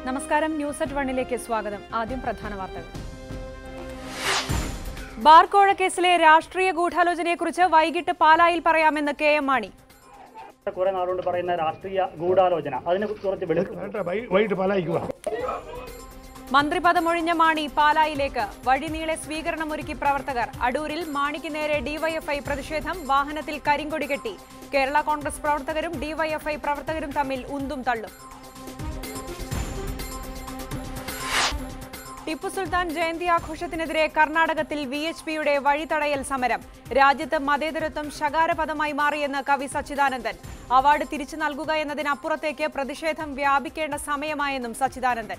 നമസ്കാരം news at വണ്ണിലേക്ക് സ്വാഗതം ആദ്യം പ്രധാന വാർത്തകൾ ബാർ കോഴ കേസിലെ രാഷ്ട്രീയ ഗൂഢാലോചനയെക്കുറിച്ച് വൈകിട്ട് പാലായിൽ പറയാമെന്ന് കെ എം മാണി കുറെ നാളുകൊണ്ട് പറയുന്ന രാഷ്ട്രീയ ഗൂഢാലോചന അതിനെ കുറച്ച് വെളിപ്പെടുത്തും വേണ്ട, വൈ- വൈകിട്ട് പാലായിക്കുക മന്ത്രിപദമൊഴിഞ്ഞ മാണി പാലായിലേക്ക് വഴിനീളെ സ്വീകരണമൊരുക്കി പ്രവർത്തകർ അടൂരിൽ മാണിക്ക് നേരെ ഡിവൈഎഫ്ഐ പ്രതിഷേധം വാഹനത്തിൽ കരിങ്കൊടി കെട്ടി കേരള കോൺഗ്രസ് പ്രവർത്തകരും ഡിവൈഎഫ്ഐ പ്രവർത്തകരും തമ്മിൽ ഉന്തും തള്ളും ടിപ്പു സുൽത്താൻ ജയന്തി ആഘോഷത്തിനെതിരെ കർണാടകത്തിൽ വി എച്ച് പിയുടെ വഴിതടയൽ സമരം രാജ്യത്ത് മതേതരത്വം ശകാരപദമായി മാറിയെന്ന് കവി സച്ചിദാനന്ദൻ അവാർഡ് തിരിച്ചു നൽകുക എന്നതിനപ്പുറത്തേക്ക് പ്രതിഷേധം വ്യാപിക്കേണ്ട സമയമായെന്നും സച്ചിദാനന്ദൻ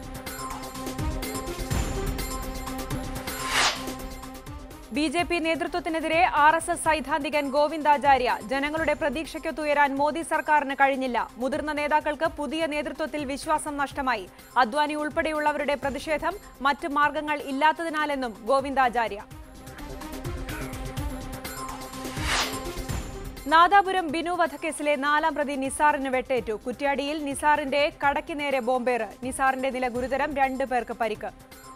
ബി ജെ പി നേതൃത്വത്തിനെതിരെ ആർ എസ് എസ് സൈദ്ധാന്തികൻ ഗോവിന്ദാചാര്യ ജനങ്ങളുടെ പ്രതീക്ഷയ്ക്കൊത്തുയരാൻ മോദി സർക്കാരിന് കഴിഞ്ഞില്ല മുതിർന്ന നേതാക്കൾക്ക് പുതിയ നേതൃത്വത്തിൽ വിശ്വാസം നഷ്ടമായി അദ്വാനി ഉൾപ്പെടെയുള്ളവരുടെ പ്രതിഷേധം മറ്റ് മാർഗങ്ങൾ ഇല്ലാത്തതിനാലെന്നും ഗോവിന്ദാചാര്യ നാദാപുരം ബിനു വധക്കേസിലെ നാലാം പ്രതി നിസാറിന് വെട്ടേറ്റു കുറ്റ്യാടിയിൽ നിസാറിന്റെ കടയ്ക്ക് നേരെ ബോംബേറ് നിസാറിന്റെ നില ഗുരുതരം രണ്ടു പേർക്ക് പരിക്ക്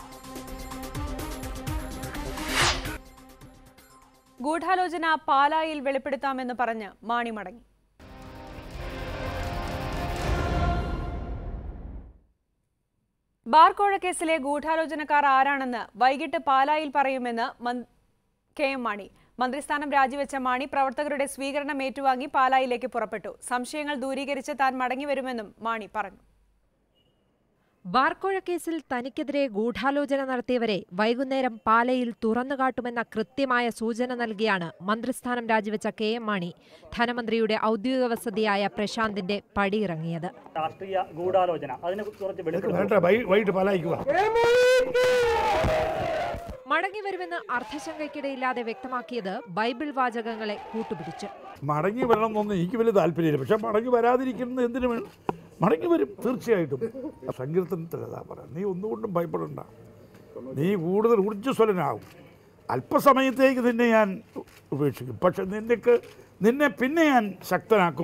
ഗൂഢാലോചന പാലായിൽ വെളിപ്പെടുത്താമെന്ന് പറഞ്ഞ് മാണി മടങ്ങി ബാർക്കോഴ കേസിലെ ഗൂഢാലോചനക്കാർ ആരാണെന്ന് വൈകിട്ട് പാലായിൽ പറയുമെന്ന് മന്- കെ എം മാണി മന്ത്രിസ്ഥാനം രാജിവെച്ച മാണി പ്രവർത്തകരുടെ സ്വീകരണം ഏറ്റുവാങ്ങി പാലായിലേക്ക് പുറപ്പെട്ടു സംശയങ്ങൾ ദൂരീകരിച്ച് താൻ മടങ്ങിവരുമെന്നും മാണി പറഞ്ഞു ബാർക്കോഴ കേസിൽ തനിക്കെതിരെ ഗൂഢാലോചന നടത്തിയവരെ വൈകുന്നേരം പാലയിൽ തുറന്നുകാട്ടുമെന്ന കൃത്യമായ സൂചന നൽകിയാണ് മന്ത്രിസ്ഥാനം രാജിവെച്ച കെ എം മാണി ധനമന്ത്രിയുടെ ഔദ്യോഗിക വസതിയായ പ്രശാന്തിന്റെ പടിയിറങ്ങിയത് രാഷ്ട്രീയ ഗൂഢാലോചന അതിനെ കുറച്ച് വെളിപ്പെടുത്തും വേണ്ട, വൈ- വൈകിട്ട് പാലായിക്കുക മടങ്ങിവരുമെന്ന് അർത്ഥശങ്കയ്ക്കിടയില്ലാതെ വ്യക്തമാക്കിയത് ബൈബിൾ വാചകങ്ങളെ കൂട്ടുപിടിച്ച് മടങ്ങി വരണം എന്നൊന്നും എനിക്ക് വലിയ താല്പര്യമില്ല പക്ഷെ മടങ്ങി വരാതിരിക്കുന്നത് എന്തിനു വേണം മടങ്ങി വരും തീർച്ചയായിട്ടും സങ്കീർത്തനത്തിൽ അതാ പറയാം നീ ഒന്നുകൊണ്ടും ഭയപ്പെടണ്ട നീ കൂടുതൽ ഊർജ്ജസ്വലനാകും അല്പസമയത്തേക്ക് നിന്നെ ഞാൻ ഉപേക്ഷിക്കും പക്ഷെ നിനക്ക് നിന്നെ പിന്നെ ഞാൻ ശക്തനാക്കും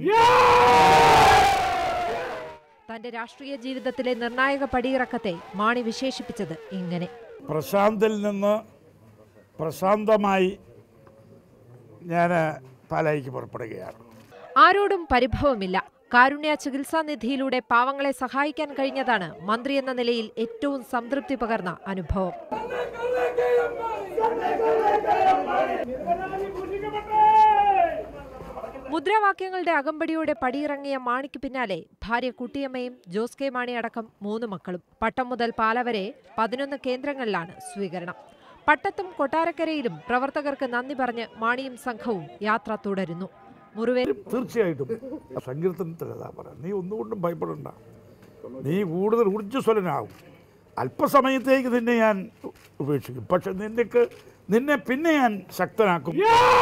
തന്റെ രാഷ്ട്രീയ ജീവിതത്തിലെ നിർണായക പടിയിറക്കത്തെ മാണി വിശേഷിപ്പിച്ചത് ഇങ്ങനെ പ്രശാന്തിൽ നിന്ന് പ്രശാന്തമായി ഞാൻ പാലായിക്ക് പുറപ്പെടുകയാണ് ആരോടും പരിഭവമില്ല കാരുണ്യ ചികിത്സാ നിധിയിലൂടെ പാവങ്ങളെ സഹായിക്കാൻ കഴിഞ്ഞതാണ് മന്ത്രി എന്ന നിലയിൽ ഏറ്റവും സംതൃപ്തി പകർന്ന അനുഭവം മുദ്രാവാക്യങ്ങളുടെ അകമ്പടിയോടെ പടിയിറങ്ങിയ മാണിക്ക് പിന്നാലെ ഭാര്യ കുട്ടിയമ്മയും ജോസ് കെ മാണി അടക്കം മൂന്ന് മക്കളും പട്ടം മുതൽ പാല വരെ പതിനൊന്ന് കേന്ദ്രങ്ങളിലാണ് സ്വീകരണം പട്ടത്തും കൊട്ടാരക്കരയിലും പ്രവർത്തകർക്ക് നന്ദി പറഞ്ഞ് മാണിയും സംഘവും യാത്ര തുടരുന്നു മുറിവേ തീർച്ചയായിട്ടും സങ്കീർത്തനത്തിൽ അതാ പറയാം നീ ഒന്നുകൊണ്ടും ഭയപ്പെടണ്ട നീ കൂടുതൽ ഊർജ്ജസ്വലനാകും അല്പസമയത്തേക്ക് നിന്നെ ഞാൻ ഉപേക്ഷിക്കും പക്ഷെ നിനക്ക് നിന്നെ പിന്നെ ഞാൻ ശക്തനാക്കും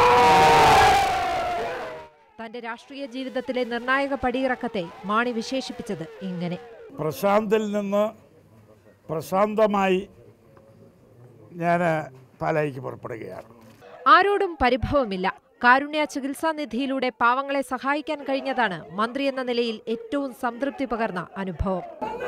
തന്റെ രാഷ്ട്രീയ ജീവിതത്തിലെ നിർണായക പടിയിറക്കത്തെ മാണി വിശേഷിപ്പിച്ചത് ഇങ്ങനെ പ്രശാന്തിൽ നിന്ന് പ്രശാന്തമായി ഞാൻ പാലായിക്ക് പുറപ്പെടുകയാണ് ആരോടും പരിഭവമില്ല കാരുണ്യ ചികിത്സാ നിധിയിലൂടെ പാവങ്ങളെ സഹായിക്കാൻ കഴിഞ്ഞതാണ് മന്ത്രി എന്ന നിലയിൽ ഏറ്റവും സംതൃപ്തി പകർന്ന അനുഭവം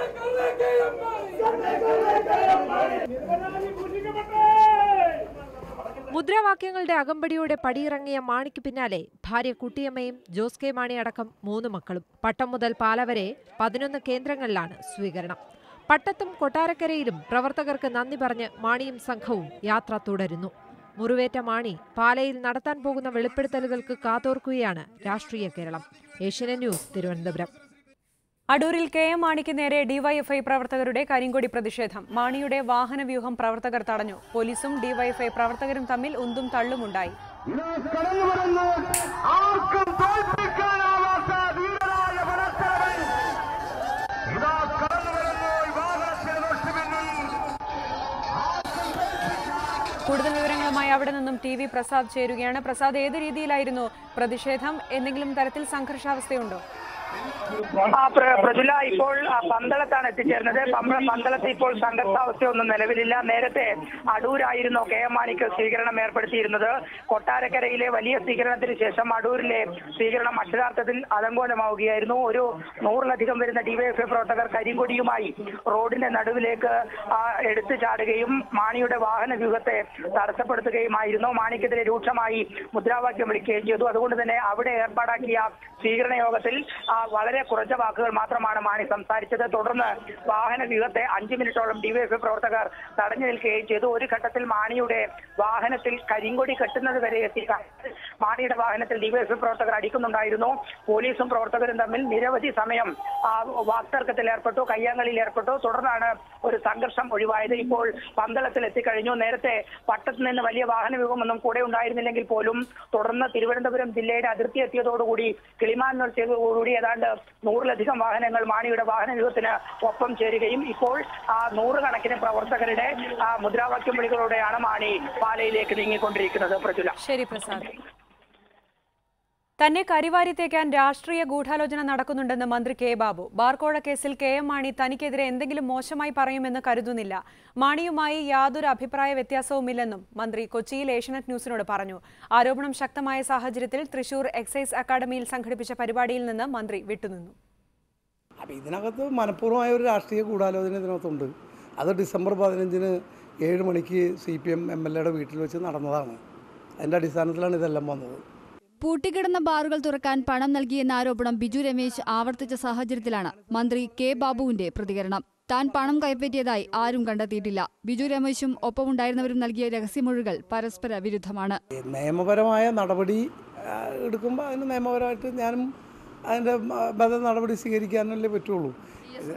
മുദ്രാവാക്യങ്ങളുടെ അകമ്പടിയോടെ പടിയിറങ്ങിയ മാണിക്ക് പിന്നാലെ ഭാര്യ കുട്ടിയമ്മയും ജോസ് കെ മാണി അടക്കം മൂന്ന് മക്കളും പട്ടം മുതൽ പാല വരെ പതിനൊന്ന് കേന്ദ്രങ്ങളിലാണ് സ്വീകരണം പട്ടത്തും കൊട്ടാരക്കരയിലും പ്രവർത്തകർക്ക് നന്ദി പറഞ്ഞ് മാണിയും സംഘവും യാത്ര തുടരുന്നു മുറിവേറ്റ മാണി പാലയിൽ നടത്താൻ പോകുന്ന വെളിപ്പെടുത്തലുകൾക്ക് കാതോർക്കുകയാണ് രാഷ്ട്രീയ കേരളം ഏഷ്യനെറ്റ് ന്യൂസ് തിരുവനന്തപുരം അടൂരിൽ കെ എം മാണിക്ക് നേരെ ഡിവൈഎഫ്ഐ പ്രവർത്തകരുടെ കരിങ്കൊടി പ്രതിഷേധം മാണിയുടെ വാഹനവ്യൂഹം പ്രവർത്തകർ തടഞ്ഞു പോലീസും ഡിവൈഎഫ്ഐ പ്രവർത്തകരും തമ്മിൽ ഉന്തും തള്ളുമുണ്ടായി കടന്നു വരുന്നു ആർക്കും തോൽപ്പിക്കാനാവാത്ത വീരനായ വനത്തലവൻ ഇതാ കടന്നു വരുന്നു ഈ വാഹനത്തിന് തൊട്ടു പിന്നിൽ കൂടുതൽ വിവരങ്ങളുമായി അവിടെ നിന്നും ടി വി പ്രസാദ് ചേരുകയാണ് പ്രസാദ് ഏത് രീതിയിലായിരുന്നു പ്രതിഷേധം എന്തെങ്കിലും തരത്തിൽ സംഘർഷാവസ്ഥയുണ്ടോ ആ, പ്ര- പ്രജുല ഇപ്പോൾ ആ, പന്തളത്താണ് എത്തിച്ചേർന്നത് പമ്പ- പന്തളത്ത് ഇപ്പോൾ സംഘർഷാവസ്ഥയൊന്നും നിലവിലില്ല നേരത്തെ അടൂരായിരുന്നു കെ എം മാണിക്ക് സ്വീകരണം ഏർപ്പെടുത്തിയിരുന്നത് കൊട്ടാരക്കരയിലെ വലിയ സ്വീകരണത്തിന് ശേഷം അടൂരിലെ സ്വീകരണം അക്ഷരാർത്ഥത്തിൽ അലങ്കോലമാവുകയായിരുന്നു ഒരു നൂറിലധികം വരുന്ന ഡിവൈഎഫ്ഐ പ്രവർത്തകർ കരിങ്കൊടിയുമായി റോഡിന്റെ നടുവിലേക്ക് ആ, എടുത്തു ചാടുകയും മാണിയുടെ വാഹന വ്യൂഹത്തെ തടസ്സപ്പെടുത്തുകയുമായിരുന്നു മാണിക്കെതിരെ രൂക്ഷമായി മുദ്രാവാക്യം വിളിക്കുകയും ചെയ്തു അതുകൊണ്ട് തന്നെ അവിടെ ഏർപ്പാടാക്കിയ സ്വീകരണ യോഗത്തിൽ ആ, വളരെ കുറച്ച വാക്കുകൾ മാത്രമാണ് മാണി സംസാരിച്ചത് തുടർന്ന് വാഹന വ്യൂഹത്തെ അഞ്ചു മിനിറ്റോളം ഡിവൈഎഫ്ഐ പ്രവർത്തകർ തടഞ്ഞു നിൽക്കുകയും ചെയ്തു ഒരു ഘട്ടത്തിൽ മാണിയുടെ വാഹനത്തിൽ കരിങ്കൊടി കെട്ടുന്നത് വരെ എത്തി മാണിയുടെ വാഹനത്തിൽ ഡിവൈഎഫ്ഐ പ്രവർത്തകർ അടിക്കുന്നുണ്ടായിരുന്നു പോലീസും പ്രവർത്തകരും തമ്മിൽ നിരവധി സമയം ആ, വാക്തർക്കത്തിൽ ഏർപ്പെട്ടു കയ്യാങ്കളിയിൽ ഏർപ്പെട്ടു തുടർന്നാണ് ഒരു സംഘർഷം ഒഴിവായത് ഇപ്പോൾ പന്തളത്തിൽ എത്തിക്കഴിഞ്ഞു നേരത്തെ പട്ടത്ത് നിന്ന് വലിയ വാഹന വ്യൂഹമൊന്നും കൂടെ ഉണ്ടായിരുന്നില്ലെങ്കിൽ പോലും തുടർന്ന് തിരുവനന്തപുരം ജില്ലയുടെ അതിർത്തി എത്തിയതോടുകൂടി കിളിമാനൂർ ചെയ്തതോടുകൂടി ഏതാണ്ട് നൂറിലധികം വാഹനങ്ങൾ മാണിയുടെ വാഹന വ്യൂഹത്തിന് ഒപ്പം ചേരുകയും ഇപ്പോൾ ആ നൂറുകണക്കിന് പ്രവർത്തകരുടെ ആ മുദ്രാവാക്യം വിളികളോടെയാണ് മാണി പാലയിലേക്ക് നീങ്ങിക്കൊണ്ടിരിക്കുന്നത് പ്രജുല ശരി പ്രസാദ് തന്നെ കരിവാരി തേക്കാൻ രാഷ്ട്രീയ ഗൂഢാലോചന നടക്കുന്നുണ്ടെന്ന് മന്ത്രി കെ ബാബു ബാർക്കോഴ കേസിൽ കെ എം മാണി തനിക്കെതിരെ എന്തെങ്കിലും മോശമായി പറയുമെന്ന് കരുതുന്നില്ല മാണിയുമായി യാതൊരു അഭിപ്രായ വ്യത്യാസവുമില്ലെന്നും മന്ത്രി കൊച്ചിയിൽ ഏഷ്യനെറ്റ് ന്യൂസിനോട് പറഞ്ഞു ആരോപണം ശക്തമായ സാഹചര്യത്തിൽ തൃശൂർ എക്സൈസ് അക്കാദമിയിൽ സംഘടിപ്പിച്ച പരിപാടിയിൽ നിന്ന് മന്ത്രി വിട്ടുനിന്നു അപ്പം ഇതിനകത്ത് മനഃപൂർവ്വമായ ഒരു രാഷ്ട്രീയ ഗൂഢാലോചന ഇതിനകത്തുണ്ട് അത് ഡിസംബർ പതിനഞ്ചിന് ഏഴ് മണിക്ക് C P M M L എയുടെ വീട്ടിൽ വെച്ച് നടന്നതാണ് അതിൻ്റെ അടിസ്ഥാനത്തിലാണ് ഇതെല്ലാം വന്നത് പൂട്ടിക്കിടന്ന ബാറുകൾ തുറക്കാൻ പണം നൽകിയെന്ന ആരോപണം ബിജു രമേശ് ആവർത്തിച്ച സാഹചര്യത്തിലാണ് മന്ത്രി കെ ബാബുവിന്റെ പ്രതികരണം താൻ പണം കൈപ്പറ്റിയതായി ആരും കണ്ടെത്തിയിട്ടില്ല ബിജു രമേശും ഒപ്പമുണ്ടായിരുന്നവരും നൽകിയ രഹസ്യമൊഴികൾ പരസ്പര വിരുദ്ധമാണ് ഈ നിയമപരമായ നടപടി ആ, എടുക്കുമ്പോൾ അതിന് നിയമപരമായിട്ട് ഞാനും അതിൻ്റെ മ- ബദ നടപടി സ്വീകരിക്കാനല്ലേ പറ്റുള്ളൂ ഇത്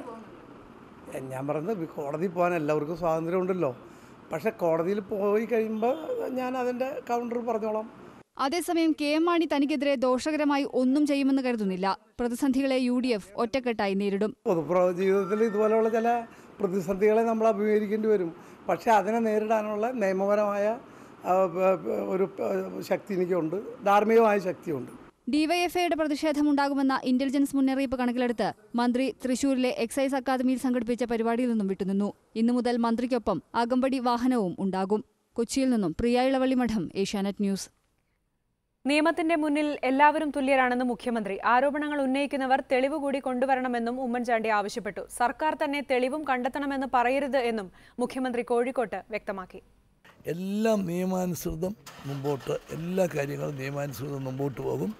ഞാൻ പറഞ്ഞത് കോടതി പോകാൻ എല്ലാവർക്കും സ്വാതന്ത്ര്യമുണ്ടല്ലോ പക്ഷേ കോടതിയിൽ പോയി കഴിയുമ്പോൾ ഞാൻ അതിൻ്റെ കൗണ്ടർ പറഞ്ഞോളാം അതേസമയം കെ എം മാണി തനിക്കെതിരെ ദോഷകരമായി ഒന്നും ചെയ്യുമെന്ന് കരുതുന്നില്ല പ്രതിസന്ധികളെ യു ഡി എഫ് ഒറ്റക്കെട്ടായി നേരിടും പൊതുപ്ര ജീവിതത്തിൽ ഇതുപോലെയുള്ള ചില പ്രതിസന്ധികളെ നമ്മൾ അഭിമുഖീകരിക്കേണ്ടി വരും പക്ഷേ അതിനെ നേരിടാനുള്ള നിയമപരമായ ആ, പ- പ- ഒരു പ- ശക്തി എനിക്കുണ്ട് ധാർമ്മികമായ ശക്തിയുണ്ട് ഡിവൈഎഫ്ഐയുടെ പ്രതിഷേധമുണ്ടാകുമെന്ന ഇന്റലിജൻസ് മുന്നറിയിപ്പ് കണക്കിലെടുത്ത് മന്ത്രി തൃശൂരിലെ എക്സൈസ് അക്കാദമിയിൽ സംഘടിപ്പിച്ച പരിപാടിയിൽ നിന്നും വിട്ടുനിന്നു ഇന്നു മുതൽ മന്ത്രിക്കൊപ്പം അകമ്പടി വാഹനവും ഉണ്ടാകും കൊച്ചിയിൽ നിന്നും പ്രിയ ഇളവള്ളി മഠം ഏഷ്യാനെറ്റ് ന്യൂസ് നിയമത്തിന്റെ മുന്നിൽ എല്ലാവരും തുല്യരാണെന്ന് മുഖ്യമന്ത്രി ആരോപണങ്ങൾ ഉന്നയിക്കുന്നവർ തെളിവ് കൂടി കൊണ്ടുവരണമെന്നും ഉമ്മൻചാണ്ടി ആവശ്യപ്പെട്ടു സർക്കാർ തന്നെ തെളിവും കണ്ടെത്തണമെന്ന് പറയരുത് എന്നും മുഖ്യമന്ത്രി കോഴിക്കോട്ട് വ്യക്തമാക്കി എല്ലാം നിയമാനുസൃതം മുമ്പോട്ട് എല്ലാ കാര്യങ്ങളും നിയമാനുസൃതം മുമ്പോട്ട് പോകും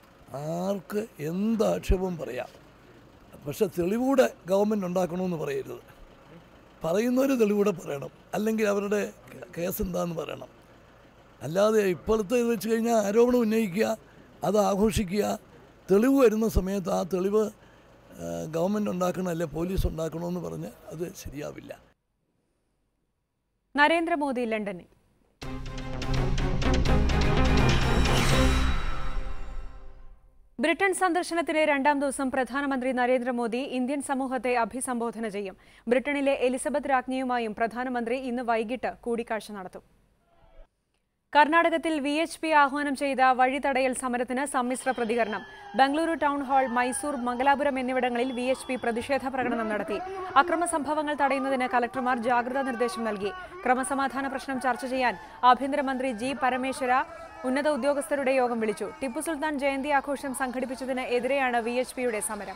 ആർക്ക് എന്ത് ആക്ഷേപവും പറയാം പക്ഷെ തെളിവൂടെ ഗവൺമെൻറ് ഉണ്ടാക്കണമെന്ന് പറയരുത് പറയുന്നവർ തെളിവൂടെ പറയണം അല്ലെങ്കിൽ അവരുടെ കേസ് എന്താണെന്ന് പറയണം അല്ലാതെ ഇപ്പോഴത്തെ ഇത് വെച്ച് കഴിഞ്ഞാൽ ആരോപണം ഉന്നയിക്കുക അത് ആഘോഷിക്കുക തെളിവ് വരുന്ന സമയത്ത് ആ തെളിവ് ഗവൺമെൻറ് ഉണ്ടാക്കണം അല്ലെ പോലീസ് ഉണ്ടാക്കണമെന്ന് പറഞ്ഞ് അത് ശരിയാവില്ല നരേന്ദ്രമോദി ലണ്ടനിൽ ബ്രിട്ടൻ സന്ദർശനത്തിലെ രണ്ടാം ദിവസം പ്രധാനമന്ത്രി നരേന്ദ്രമോദി ഇന്ത്യൻ സമൂഹത്തെ അഭിസംബോധന ചെയ്യും ബ്രിട്ടനിലെ എലിസബത്ത് രാജ്ഞിയുമായും പ്രധാനമന്ത്രി ഇന്ന് വൈകിട്ട് കൂടിക്കാഴ്ച നടത്തും കർണാടകത്തിൽ വി എച്ച് പി ആഹ്വാനം ചെയ്ത വഴിതടയൽ സമരത്തിന് സമ്മിശ്ര പ്രതികരണം ബംഗളൂരു ടൗൺ ഹാൾ മൈസൂർ മംഗലാപുരം എന്നിവിടങ്ങളിൽ വി എച്ച് പി പ്രതിഷേധ പ്രകടനം നടത്തി അക്രമ സംഭവങ്ങൾ തടയുന്നതിന് കലക്ടർമാർ ജാഗ്രതാ നിർദ്ദേശം നൽകി ക്രമസമാധാന പ്രശ്നം ചർച്ച ചെയ്യാൻ ആഭ്യന്തരമന്ത്രി ജി പരമേശ്വര ഉന്നത ഉദ്യോഗസ്ഥരുടെ യോഗം വിളിച്ചു ടിപ്പു സുൽത്താൻ ജയന്തി ആഘോഷം സംഘടിപ്പിച്ചതിന് എതിരെയാണ് വി എച്ച് പിയുടെ സമരം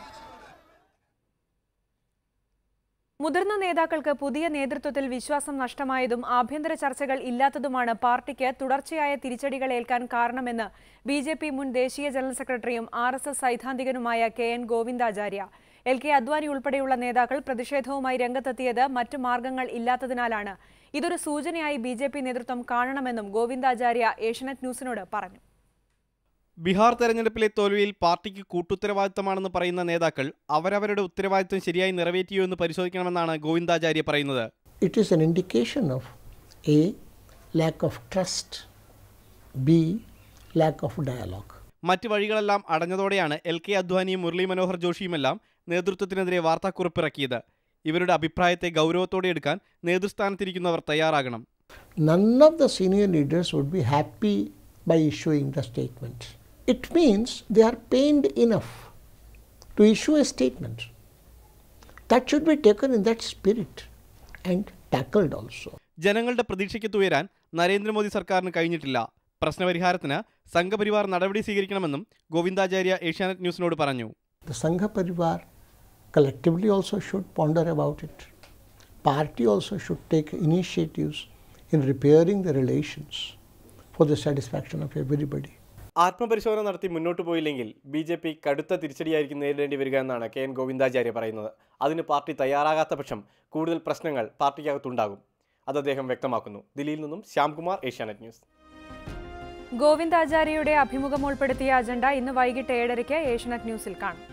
മുതിർന്ന നേതാക്കൾക്ക് പുതിയ നേതൃത്വത്തിൽ വിശ്വാസം നഷ്ടമായതും ആഭ്യന്തര ചർച്ചകൾ ഇല്ലാത്തതുമാണ് പാർട്ടിക്ക് തുടർച്ചയായ തിരിച്ചടികൾ ഏൽക്കാൻ കാരണമെന്ന് ബി ജെ പി മുൻ ദേശീയ ജനറൽ സെക്രട്ടറിയും ആർ എസ് എസ് സൈദ്ധാന്തികനുമായ K N Govindacharya L K Advani ഉൾപ്പെടെയുള്ള നേതാക്കൾ പ്രതിഷേധവുമായി രംഗത്തെത്തിയത് മറ്റു മാർഗങ്ങൾ ഇല്ലാത്തതിനാലാണ് ഇതൊരു സൂചനയായി ബി ജെ പി നേതൃത്വം കാണണമെന്നും ഗോവിന്ദാചാര്യ ഏഷ്യനെറ്റ് ന്യൂസിനോട് പറഞ്ഞു ബീഹാർ തെരഞ്ഞെടുപ്പിലെ തോൽവിയിൽ പാർട്ടിക്ക് കൂട്ടുത്തരവാദിത്തമാണെന്ന് പറയുന്ന നേതാക്കൾ അവരവരുടെ ഉത്തരവാദിത്തം ശരിയായി നിറവേറ്റിയോ എന്ന് പരിശോധിക്കണമെന്നാണ് ഗോവിന്ദാചാര്യ പറയുന്നത് it is an indication of A. lack of trust, B. lack of dialogue. മറ്റ് വഴികളെല്ലാം അടഞ്ഞതോടെയാണ് എൽ കെ അദ്വാനിയും മുരളി മനോഹർ ജോഷിയുമെല്ലാം നേതൃത്വത്തിനെതിരെ വാർത്താക്കുറിപ്പിറക്കിയത് ഇവരുടെ അഭിപ്രായത്തെ ഗൗരവത്തോടെ എടുക്കാൻ നേതൃസ്ഥാനത്തിരിക്കുന്നവർ തയ്യാറാകണം None of the senior leaders would be happy by issuing the statement. It means they are pained enough to issue a statement. That should be taken in that spirit and tackled also. ജനങ്ങളുടെ പ്രതീക്ഷയ്ക്ക് ഉയരാൻ നരേന്ദ്രമോദി സർക്കാരിന് കഴിഞ്ഞിട്ടില്ല പ്രശ്നപരിഹാരത്തിന് സംഘപരിവാർ നടപടി സ്വീകരിക്കണമെന്നും ഗോവിന്ദാചാര്യ ഏഷ്യാനെറ്റ് ന്യൂസിനോട് പറഞ്ഞു The Sangha Parivar collectively also should ponder about it. Party also should take initiatives in repairing the relations for the satisfaction of everybody. ആത്മപരിശോധന നടത്തി മുന്നോട്ട് പോയില്ലെങ്കിൽ ബി ജെ പി കടുത്ത തിരിച്ചടിയായിരിക്കും നേരിടേണ്ടി വരിക എന്നാണ് കെ എൻ ഗോവിന്ദാചാര്യ പറയുന്നത് അതിന് പാർട്ടി തയ്യാറാകാത്ത പക്ഷം കൂടുതൽ പ്രശ്നങ്ങൾ പാർട്ടിക്കകത്തുണ്ടാകും അത് അദ്ദേഹം വ്യക്തമാക്കുന്നു ദില്ലിയിൽ നിന്നും ശ്യാംകുമാർ ഏഷ്യാനെറ്റ് ന്യൂസ് ഗോവിന്ദാചാര്യയുടെ അഭിമുഖം ഉൾപ്പെടുത്തിയ അജണ്ട ഇന്ന് വൈകിട്ട് ഏഴരയ്ക്ക് ഏഷ്യനെറ്റ് ന്യൂസിൽ കാണും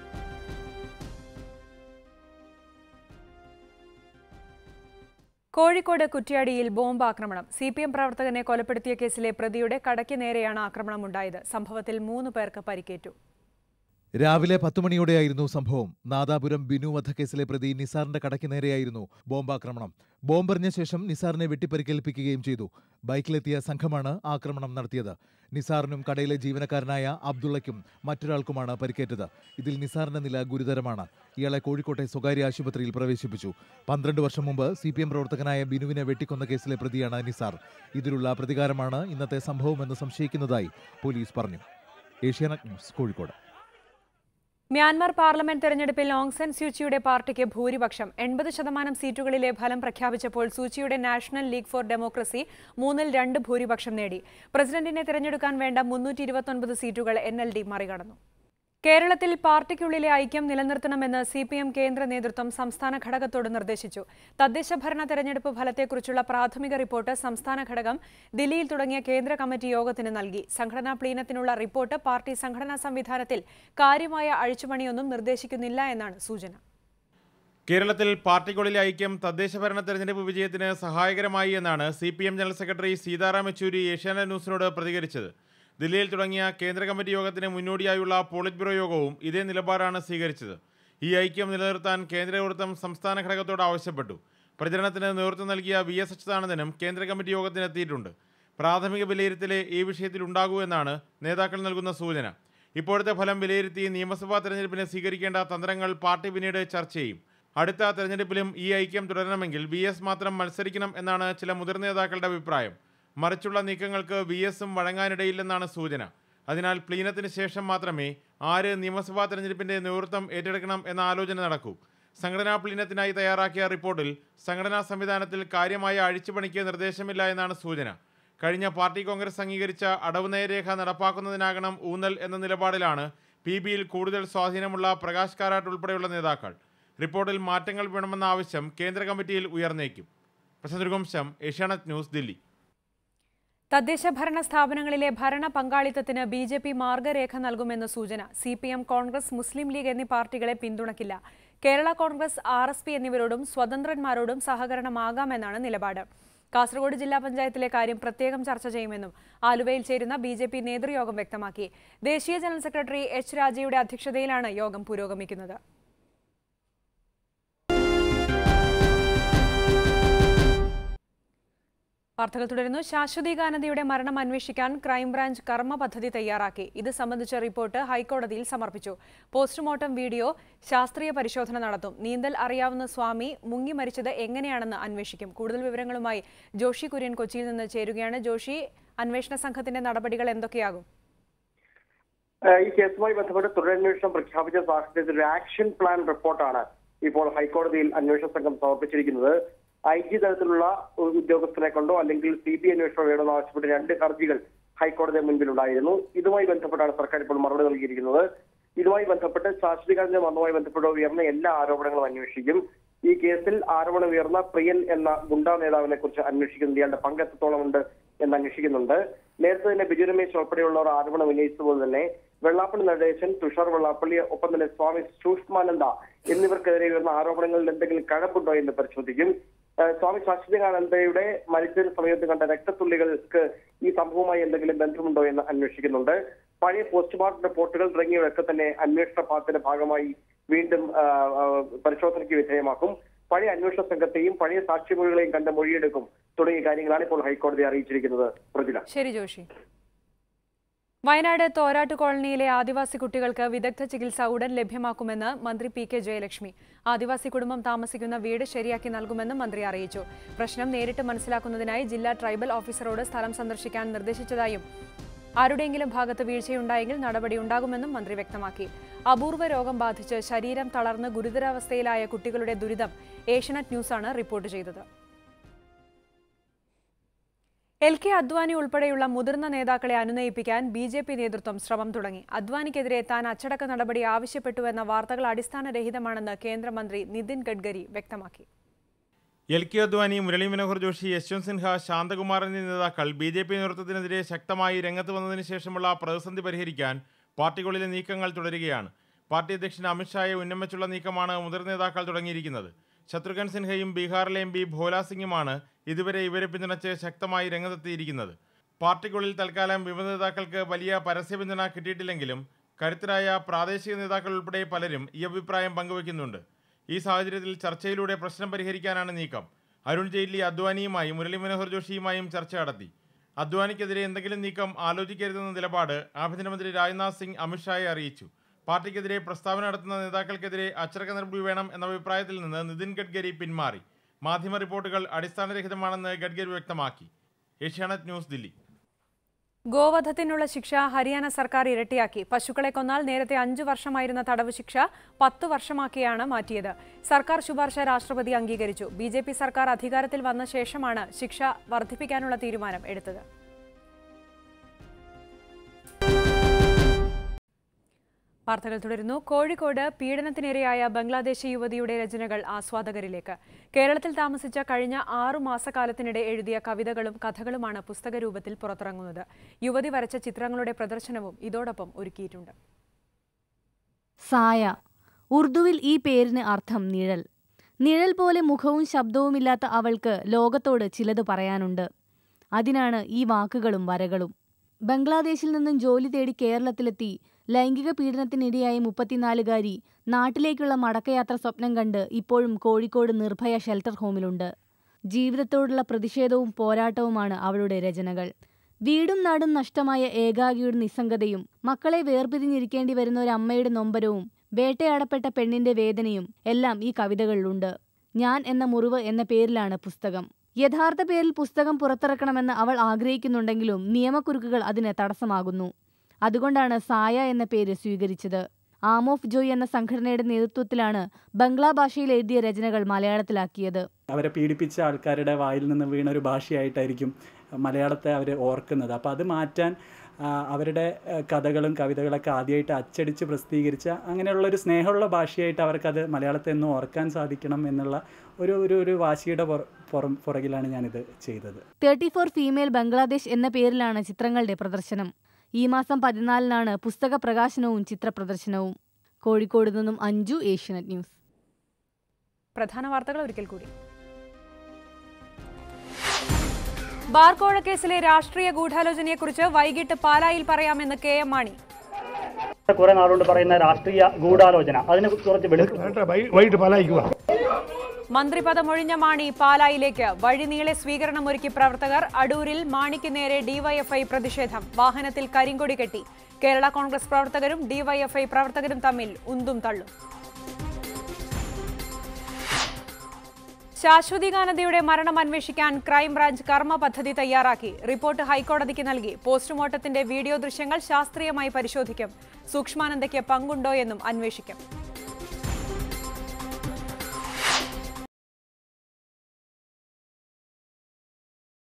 കോഴിക്കോട് കുറ്റ്യാടിയിൽ ബോംബ് ആക്രമണം സി പി എം പ്രവർത്തകനെ കൊലപ്പെടുത്തിയ കേസിലെ പ്രതിയുടെ കടയ്ക്ക് നേരെയാണ് ആക്രമണമുണ്ടായത് സംഭവത്തിൽ മൂന്ന് പേർക്ക് പരിക്കേറ്റു രാവിലെ പത്ത് മണിയോടെയായിരുന്നു സംഭവം നാദാപുരം ബിനു വധക്കേസിലെ പ്രതി നിസാറിന്റെ കടയ്ക്ക് നേരെയായിരുന്നു ബോംബാക്രമണം ബോംബെറിഞ്ഞ ശേഷം നിസാറിനെ വെട്ടിപ്പരിക്കേൽപ്പിക്കുകയും ചെയ്തു ബൈക്കിലെത്തിയ സംഘമാണ് ആക്രമണം നടത്തിയത് നിസാറിനും കടയിലെ ജീവനക്കാരനായ അബ്ദുള്ളയ്ക്കും മറ്റൊരാൾക്കുമാണ് പരിക്കേറ്റത് ഇതിൽ നിസാറിന്റെ നില ഗുരുതരമാണ് ഇയാളെ കോഴിക്കോട്ടെ സ്വകാര്യ ആശുപത്രിയിൽ പ്രവേശിപ്പിച്ചു പന്ത്രണ്ട് വർഷം മുമ്പ് സി പി എം പ്രവർത്തകനായ ബിനുവിനെ വെട്ടിക്കൊന്ന കേസിലെ പ്രതിയാണ് നിസാർ ഇതിലുള്ള പ്രതികാരമാണ് ഇന്നത്തെ സംഭവമെന്ന് സംശയിക്കുന്നതായി പോലീസ് പറഞ്ഞു Asianet news Kozhikode Myanmar parliament തെരഞ്ഞെടുപ്പിൽ ഓങ് സെൻ സ്യൂച്ചിയുടെ പാർട്ടിക്ക് ഭൂരിപക്ഷം എൺപത് ശതമാനം സീറ്റുകളിലെ ഫലം പ്രഖ്യാപിച്ചപ്പോൾ സൂച്ചിയുടെ നാഷണൽ ലീഗ് ഫോർ ഡെമോക്രസി മൂന്നിൽ രണ്ട് ഭൂരിപക്ഷം നേടി പ്രസിഡന്റിനെ തിരഞ്ഞെടുക്കാൻ വേണ്ട മുന്നൂറ്റി ഇരുപത്തൊൻപത് സീറ്റുകൾ എൻ എൽ ഡി മറികടന്നു കേരളത്തിൽ പാർട്ടിക്കുള്ളിലെ ഐക്യം നിലനിർത്തണമെന്ന് സി പി എം കേന്ദ്ര നേതൃത്വം സംസ്ഥാന ഘടകത്തോട് നിർദ്ദേശിച്ചു തദ്ദേശ ഭരണ തെരഞ്ഞെടുപ്പ് ഫലത്തെക്കുറിച്ചുള്ള പ്രാഥമിക റിപ്പോർട്ട് സംസ്ഥാന ഘടകം ദില്ലിയിൽ തുടങ്ങിയ കേന്ദ്ര കമ്മിറ്റി യോഗത്തിന് നൽകി സംഘടനാ പ്ലീനത്തിനുള്ള റിപ്പോർട്ട് പാർട്ടി സംഘടനാ സംവിധാനത്തിൽ കാര്യമായ അഴിച്ചുപണിയൊന്നും നിർദ്ദേശിക്കുന്നില്ല എന്നാണ് സൂചന കേരളത്തിൽ പാർട്ടിക്കുള്ളിലെ ഐക്യം തദ്ദേശ ഭരണ തെരഞ്ഞെടുപ്പ് വിജയത്തിന് സഹായകരമായി എന്നാണ് C P M general secretary Sitaram Yechury Asianet ന്യൂസിനോട് പ്രതികരിച്ചത് ദില്ലിയിൽ തുടങ്ങിയ കേന്ദ്ര കമ്മിറ്റി യോഗത്തിന് മുന്നോടിയായുള്ള പോളിറ്റ് ബ്യൂറോ യോഗവും ഇതേ നിലപാടാണ് സ്വീകരിച്ചത് ഈ ഐക്യം നിലനിർത്താൻ കേന്ദ്ര നേതൃത്വം സംസ്ഥാന ഘടകത്തോട് ആവശ്യപ്പെട്ടു പ്രചരണത്തിന് നേതൃത്വം നൽകിയ വി എസ് അച്യുതാനന്ദനും കേന്ദ്ര കമ്മിറ്റി യോഗത്തിനെത്തിയിട്ടുണ്ട് പ്രാഥമിക വിലയിരുത്തലേ ഈ വിഷയത്തിൽ ഉണ്ടാകൂ എന്നാണ് നേതാക്കൾ നൽകുന്ന സൂചന ഇപ്പോഴത്തെ ഫലം വിലയിരുത്തി നിയമസഭാ തെരഞ്ഞെടുപ്പിന് സ്വീകരിക്കേണ്ട തന്ത്രങ്ങൾ പാർട്ടി പിന്നീട് ചർച്ച ചെയ്യും അടുത്ത തെരഞ്ഞെടുപ്പിലും ഈ ഐക്യം തുടരണമെങ്കിൽ വി എസ് മാത്രം മത്സരിക്കണം എന്നാണ് ചില മുതിർന്ന നേതാക്കളുടെ അഭിപ്രായം മറിച്ചുള്ള നീക്കങ്ങൾക്ക് വി എസും വഴങ്ങാനിടയില്ലെന്നാണ് സൂചന അതിനാൽ പ്ലീനത്തിന് ശേഷം മാത്രമേ ആര് നിയമസഭാ തെരഞ്ഞെടുപ്പിന്റെ നേതൃത്വം ഏറ്റെടുക്കണം എന്ന ആലോചന നടക്കൂ സംഘടനാ പ്ലീനത്തിനായി തയ്യാറാക്കിയ റിപ്പോർട്ടിൽ സംഘടനാ സംവിധാനത്തിൽ കാര്യമായ അഴിച്ചുപണിക്ക് നിർദ്ദേശമില്ല എന്നാണ് സൂചന കഴിഞ്ഞ പാർട്ടി കോൺഗ്രസ് അംഗീകരിച്ച അടവ് നയരേഖ നടപ്പാക്കുന്നതിനാകണം ഊന്നൽ എന്ന നിലപാടിലാണ് പി ബിയിൽ കൂടുതൽ സ്വാധീനമുള്ള പ്രകാശ് കാരാട്ട് ഉൾപ്പെടെയുള്ള നേതാക്കൾ റിപ്പോർട്ടിൽ മാറ്റങ്ങൾ വേണമെന്ന ആവശ്യം കേന്ദ്ര കമ്മിറ്റിയിൽ ഉയർന്നേക്കും പ്രശാന്ത് ഏഷ്യാനെറ്റ് ന്യൂസ് ദില്ലി തദ്ദേശ ഭരണ സ്ഥാപനങ്ങളിലെ ഭരണ പങ്കാളിത്തത്തിന് ബി ജെ പി മാർഗരേഖ നൽകുമെന്ന് സൂചന C P M Congress Muslim League എന്നീ പാർട്ടികളെ പിന്തുണയ്ക്കില്ല Kerala Congress R S P എന്നിവരോടും സ്വതന്ത്രന്മാരോടും സഹകരണമാകാമെന്നാണ് നിലപാട് കാസർഗോഡ് ജില്ലാ പഞ്ചായത്തിലെ കാര്യം പ്രത്യേകം ചർച്ച ചെയ്യുമെന്നും ആലുവയിൽ ചേരുന്ന ബി ജെ പി നേതൃയോഗം വ്യക്തമാക്കി ദേശീയ ജനറൽ സെക്രട്ടറി എച്ച് രാജയുടെ അധ്യക്ഷതയിലാണ് യോഗം പുരോഗമിക്കുന്നത് വാർത്തകൾ തുടരുന്നു ശാശ്വതി ഗാനന്ദിയുടെ മരണം അന്വേഷിക്കാൻ ക്രൈംബ്രാഞ്ച് കർമ്മ പദ്ധതി തയ്യാറാക്കി ഇത് സംബന്ധിച്ച റിപ്പോർട്ട് ഹൈക്കോടതിയിൽ സമർപ്പിച്ചു പോസ്റ്റ്മോർട്ടം വീഡിയോ ശാസ്ത്രീയ പരിശോധന നടത്തും നീന്തൽ അറിയാവുന്ന സ്വാമി മുങ്ങി മരിച്ചത് എങ്ങനെയാണെന്ന് അന്വേഷിക്കും കൂടുതൽ വിവരങ്ങളുമായി ജോഷി കുര്യൻ കൊച്ചിയിൽ നിന്ന് ചേരുകയാണ് ജോഷി അന്വേഷണ സംഘത്തിന്റെ നടപടികൾ എന്തൊക്കെയാകും ഈ കേസുമായി ബന്ധപ്പെട്ട് തുടരന്വേഷണം പ്രഖ്യാപിച്ച സാഹചര്യത്തിൽ ഒരു ആക്ഷൻ പ്ലാൻ റിപ്പോർട്ടാണ് ഇപ്പോൾ ഹൈക്കോടതിയിൽ അന്വേഷണ സംഘം സമർപ്പിച്ചിരിക്കുന്നത് ഐ ജി തലത്തിലുള്ള ഒരു ഉദ്യോഗസ്ഥനെ കൊണ്ടോ അല്ലെങ്കിൽ സി ബി അന്വേഷണം വേണമെന്ന് ആവശ്യപ്പെട്ട് രണ്ട് ഹർജികൾ ഹൈക്കോടതി മുൻപിലുണ്ടായിരുന്നു ഇതുമായി ബന്ധപ്പെട്ടാണ് സർക്കാർ ഇപ്പോൾ മറുപടി നൽകിയിരിക്കുന്നത് ഇതുമായി ബന്ധപ്പെട്ട് ശാശ്വതീകരണ മരണവുമായി ബന്ധപ്പെട്ട് ഉയർന്ന എല്ലാ ആരോപണങ്ങളും അന്വേഷിക്കും ഈ കേസിൽ ആരോപണം ഉയർന്ന പ്രിയൻ എന്ന ഗുണ്ടാ നേതാവിനെ കുറിച്ച് അന്വേഷിക്കുന്നുണ്ട് ഇയാളുടെ പങ്ക് എത്രത്തോളം ഉണ്ട് എന്ന് അന്വേഷിക്കുന്നുണ്ട് നേരത്തെ തന്നെ ബിജു രമേശ് ഉൾപ്പെടെയുള്ളവർ ആരോപണം ഉന്നയിച്ചതുപോലെ തന്നെ വെള്ളാപ്പള്ളി നടേശൻ തുഷാർ വെള്ളാപ്പള്ളി ഒപ്പം തന്നെ സ്വാമി സൂക്ഷ്മാനന്ദ എന്നിവർക്കെതിരെ വരുന്ന ആരോപണങ്ങളിൽ എന്തെങ്കിലും കഴമ്പുണ്ടോ എന്ന് പരിശോധിക്കും ഏഹ് സ്വാമി ശാശ്വതാനന്ദയുടെ മരിച്ചതിന് സമയത്ത് കണ്ട രക്തത്തുള്ളികൾക്ക് ഈ സംഭവവുമായി എന്തെങ്കിലും ബന്ധമുണ്ടോ എന്ന് അന്വേഷിക്കുന്നുണ്ട് പഴയ പോസ്റ്റ്മോർട്ടം റിപ്പോർട്ടുകൾ തുടങ്ങിയവയൊക്കെ തന്നെ അന്വേഷണ പാദത്തിന്റെ ഭാഗമായി വീണ്ടും ആ, ആ, പരിശോധനയ്ക്ക് വിധേയമാക്കും പഴയ അന്വേഷണ സംഘത്തെയും പഴയ സാക്ഷിമൊഴികളെയും കണ്ട് മൊഴിയെടുക്കും തുടങ്ങിയ കാര്യങ്ങളാണ് ഇപ്പോൾ ഹൈക്കോടതി അറിയിച്ചിരിക്കുന്നത് പ്രതില ശരി ജോഷി വയനാട് തോരാട്ട് കോളനിയിലെ ആദിവാസി കുട്ടികൾക്ക് വിദഗ്ധ ചികിത്സ ഉടൻ ലഭ്യമാക്കുമെന്ന് മന്ത്രി പി കെ ജയലക്ഷ്മി ആദിവാസി കുടുംബം താമസിക്കുന്ന വീട് ശരിയാക്കി നൽകുമെന്നും മന്ത്രി അറിയിച്ചു പ്രശ്നം നേരിട്ട് മനസ്സിലാക്കുന്നതിനായി ജില്ലാ ട്രൈബൽ ഓഫീസറോട് സ്ഥലം സന്ദർശിക്കാൻ നിർദ്ദേശിച്ചതായും ആരുടെയെങ്കിലും ഭാഗത്ത് വീഴ്ചയുണ്ടായെങ്കിൽ നടപടിയുണ്ടാകുമെന്നും മന്ത്രി വ്യക്തമാക്കി അപൂർവ രോഗം ബാധിച്ച് ശരീരം തളർന്ന് ഗുരുതരാവസ്ഥയിലായ കുട്ടികളുടെ ദുരിതം ഏഷ്യനെറ്റ് ന്യൂസാണ് റിപ്പോർട്ട് ചെയ്തത് എൽ കെ അദ്വാനി ഉൾപ്പെടെയുള്ള മുതിർന്ന നേതാക്കളെ അനുനയിപ്പിക്കാൻ ബി ജെ പി നേതൃത്വം ശ്രമം തുടങ്ങി അദ്വാനിക്കെതിരെ താൻ അച്ചടക്ക നടപടി ആവശ്യപ്പെട്ടുവെന്ന വാർത്തകൾ അടിസ്ഥാനരഹിതമാണെന്ന് കേന്ദ്രമന്ത്രി നിതിൻ ഗഡ്കരി വ്യക്തമാക്കി എൽ കെ അദ്വാനി മുരളി മനോഹർ ജോഷി യശ്വന്ത് സിൻഹ ശാന്തകുമാർ എന്നീ നേതാക്കൾ ബി ജെ പി നേതൃത്വത്തിനെതിരെ ശക്തമായി രംഗത്ത് വന്നതിന് ശേഷമുള്ള പ്രതിസന്ധി പരിഹരിക്കാൻ പാർട്ടികളിലെ നീക്കങ്ങൾ തുടരുകയാണ് പാർട്ടി അധ്യക്ഷൻ അമിത്ഷായെ ഉന്നമിച്ചുള്ള നീക്കമാണ് മുതിർന്ന നേതാക്കൾ തുടങ്ങിയിരിക്കുന്നത് ശത്രുഘ്ൻ സിൻഹയും ബീഹാറിലെ എം പി ഭോല സിംഗുമാണ് ഇതുവരെ ഇവരെ പിന്തുണച്ച് ശക്തമായി രംഗത്തെത്തിയിരിക്കുന്നത് പാർട്ടിക്കുള്ളിൽ തൽക്കാലം വിമത നേതാക്കൾക്ക് വലിയ പരസ്യ പിന്തുണ കിട്ടിയിട്ടില്ലെങ്കിലും കരുത്തരായ പ്രാദേശിക നേതാക്കൾ ഉൾപ്പെടെ പലരും ഈ അഭിപ്രായം പങ്കുവയ്ക്കുന്നുണ്ട് ഈ സാഹചര്യത്തിൽ ചർച്ചയിലൂടെ പ്രശ്നം പരിഹരിക്കാനാണ് നീക്കം അരുൺ ജെയ്റ്റ്ലി അദ്വാനിയുമായും മുരളി മനോഹർ ജോഷിയുമായും ചർച്ച നടത്തി അദ്വാനിക്കെതിരെ എന്തെങ്കിലും നീക്കം ആലോചിക്കരുതെന്ന നിലപാട് ആഭ്യന്തരമന്ത്രി രാജ്നാഥ് സിംഗ് അമിത്ഷായെ അറിയിച്ചു പാർട്ടിക്കെതിരെ പ്രസ്താവന നടത്തുന്ന നേതാക്കൾക്കെതിരെ അച്ചടക്ക നടപടി വേണം എന്ന അഭിപ്രായത്തിൽ നിന്ന് നിതിൻ ഗഡ്കരി പിന്മാറി മാധ്യമ റിപ്പോർട്ടുകൾ അടിസ്ഥാനരഹിതമാണെന്ന് ഗഡ്കരി വ്യക്തമാക്കി ഏഷ്യാനെറ്റ് ന്യൂസ് ദില്ലി ഗോവധത്തിനുള്ള ശിക്ഷ ഹരിയാന സർക്കാർ ഇരട്ടിയാക്കി പശുക്കളെ കൊന്നാൽ നേരത്തെ അഞ്ചു വർഷമായിരുന്ന തടവ് ശിക്ഷ പത്ത് വർഷമാക്കിയാണ് മാറ്റിയത് സർക്കാർ ശുപാർശ രാഷ്ട്രപതി അംഗീകരിച്ചു ബി ജെ പി സർക്കാർ അധികാരത്തിൽ വന്ന ശേഷമാണ് ശിക്ഷ വർദ്ധിപ്പിക്കാനുള്ള തീരുമാനം എടുത്തത് വാർത്തകൾ തുടരുന്നു കോഴിക്കോട് പീഡനത്തിനിരയായ ബംഗ്ലാദേശി യുവതിയുടെ രചനകൾ ആസ്വാദകരിലേക്ക് കേരളത്തിൽ താമസിച്ച കഴിഞ്ഞ ആറു മാസക്കാലത്തിനിടെ എഴുതിയ കവിതകളും കഥകളുമാണ് പുസ്തകരൂപത്തിൽ പുറത്തിറങ്ങുന്നത് യുവതി വരച്ച ചിത്രങ്ങളുടെ പ്രദർശനവും ഇതോടൊപ്പം ഒരുക്കിയിട്ടുണ്ട് സായ ഉറുദുവിൽ ഈ പേരിന് അർത്ഥം നിഴൽ നിഴൽ പോലെ മുഖവും ശബ്ദവുമില്ലാത്ത അവൾക്ക് ലോകത്തോട് ചിലത് പറയാനുണ്ട് അതിനാണ് ഈ വാക്കുകളും വരകളും ബംഗ്ലാദേശിൽ നിന്നും ജോലി തേടി കേരളത്തിലെത്തി ലൈംഗിക പീഡനത്തിനിരയായ മുപ്പത്തിനാലുകാരി നാട്ടിലേക്കുള്ള മടക്കയാത്ര സ്വപ്നം കണ്ട് ഇപ്പോഴും കോഴിക്കോട് നിർഭയ ഷെൽട്ടർ ഹോമിലുണ്ട് ജീവിതത്തോടുള്ള പ്രതിഷേധവും പോരാട്ടവുമാണ് അവളുടെ രചനകൾ വീടും നാടും നഷ്ടമായ ഏകാകിയുടെ നിസ്സംഗതയും മക്കളെ വേർപിരിഞ്ഞിരിക്കേണ്ടി വരുന്ന ഒരു അമ്മയുടെ നൊമ്പരവും വേട്ടയാടപ്പെട്ട പെണ്ണിന്റെ വേദനയും എല്ലാം ഈ കവിതകളിലുണ്ട് ഞാൻ എന്ന മുറിവ് എന്ന പേരിലാണ് പുസ്തകം യഥാർത്ഥ പേരിൽ പുസ്തകം പുറത്തിറക്കണമെന്ന് അവൾ ആഗ്രഹിക്കുന്നുണ്ടെങ്കിലും നിയമക്കുരുക്കുകൾ അതിന് തടസ്സമാകുന്നു അതുകൊണ്ടാണ് സായ എന്ന പേര് സ്വീകരിച്ചത് ആം ഓഫ് ജോയ് എന്ന സംഘടനയുടെ നേതൃത്വത്തിലാണ് ബംഗ്ലാ ഭാഷയിൽ എഴുതിയ രചനകൾ മലയാളത്തിലാക്കിയത് അവരെ പീഡിപ്പിച്ച ആൾക്കാരുടെ വായിൽ നിന്ന് വീണ ഒരു ഭാഷയായിട്ടായിരിക്കും മലയാളത്തെ അവർ ഓർക്കുന്നത് അപ്പോൾ അത് മാറ്റാൻ ആ, അവരുടെ ആ, കഥകളും കവിതകളൊക്കെ ആദ്യമായിട്ട് അച്ചടിച്ച് പ്രസിദ്ധീകരിച്ച അങ്ങനെയുള്ള ഒരു സ്നേഹമുള്ള ഭാഷയായിട്ട് അവർക്കത് മലയാളത്തെ എന്നും ഓർക്കാൻ സാധിക്കണം എന്നുള്ള ഒരു ഒരു ഒരു വാശിയുടെ പുറ- പുറം പുറകിലാണ് ഞാനിത് ചെയ്തത് തേർട്ടി ഫോർ ഫീമെയിൽ ബംഗ്ലാദേശ് എന്ന പേരിലാണ് ചിത്രങ്ങളുടെ പ്രദർശനം ഈ മാസം പതിനാലിനാണ് പുസ്തക പ്രകാശനവും ചിത്രപ്രദർശനവും കോഴിക്കോട് നിന്നും അഞ്ജു ഏഷ്യനെറ്റ് ന്യൂസ് പ്രധാന വാർത്തകൾ ഒരിക്കൽ കൂടി ബാർക്കോഴ കേസിലെ രാഷ്ട്രീയ ഗൂഢാലോചനയെക്കുറിച്ച് വൈകിട്ട് പാലായിൽ പറയാമെന്ന് കെ എം മാണി കുറെ നാളുകൊണ്ട് പറയുന്ന രാഷ്ട്രീയ ഗൂഢാലോചന അതിനെ കുറച്ച് വെളുക്കും വൈകിട്ട് പാലായിക്കുക മന്ത്രിപദം ഒഴിഞ്ഞ മാണി പാലായിലേക്ക് വഴിനീളെ സ്വീകരണമൊരുക്കി പ്രവർത്തകർ അടൂരിൽ മാണിക്ക് നേരെ ഡിവൈഎഫ്ഐ പ്രതിഷേധം വാഹനത്തിൽ കരിങ്കൊടി കെട്ടി കേരള കോൺഗ്രസ് പ്രവർത്തകരും ഡിവൈഎഫ്ഐ പ്രവർത്തകരും തമ്മിൽ ഉന്തും തള്ളും ശാശ്വതി ഗാനതയുടെ മരണം അന്വേഷിക്കാൻ ക്രൈംബ്രാഞ്ച് കർമ്മ പദ്ധതി തയ്യാറാക്കി റിപ്പോർട്ട് ഹൈക്കോടതിക്ക് നൽകി പോസ്റ്റ്മോർട്ടത്തിന്റെ വീഡിയോ ദൃശ്യങ്ങൾ ശാസ്ത്രീയമായി പരിശോധിക്കും സൂക്ഷ്മാനന്ദയ്ക്ക് പങ്കുണ്ടോ എന്നും അന്വേഷിക്കും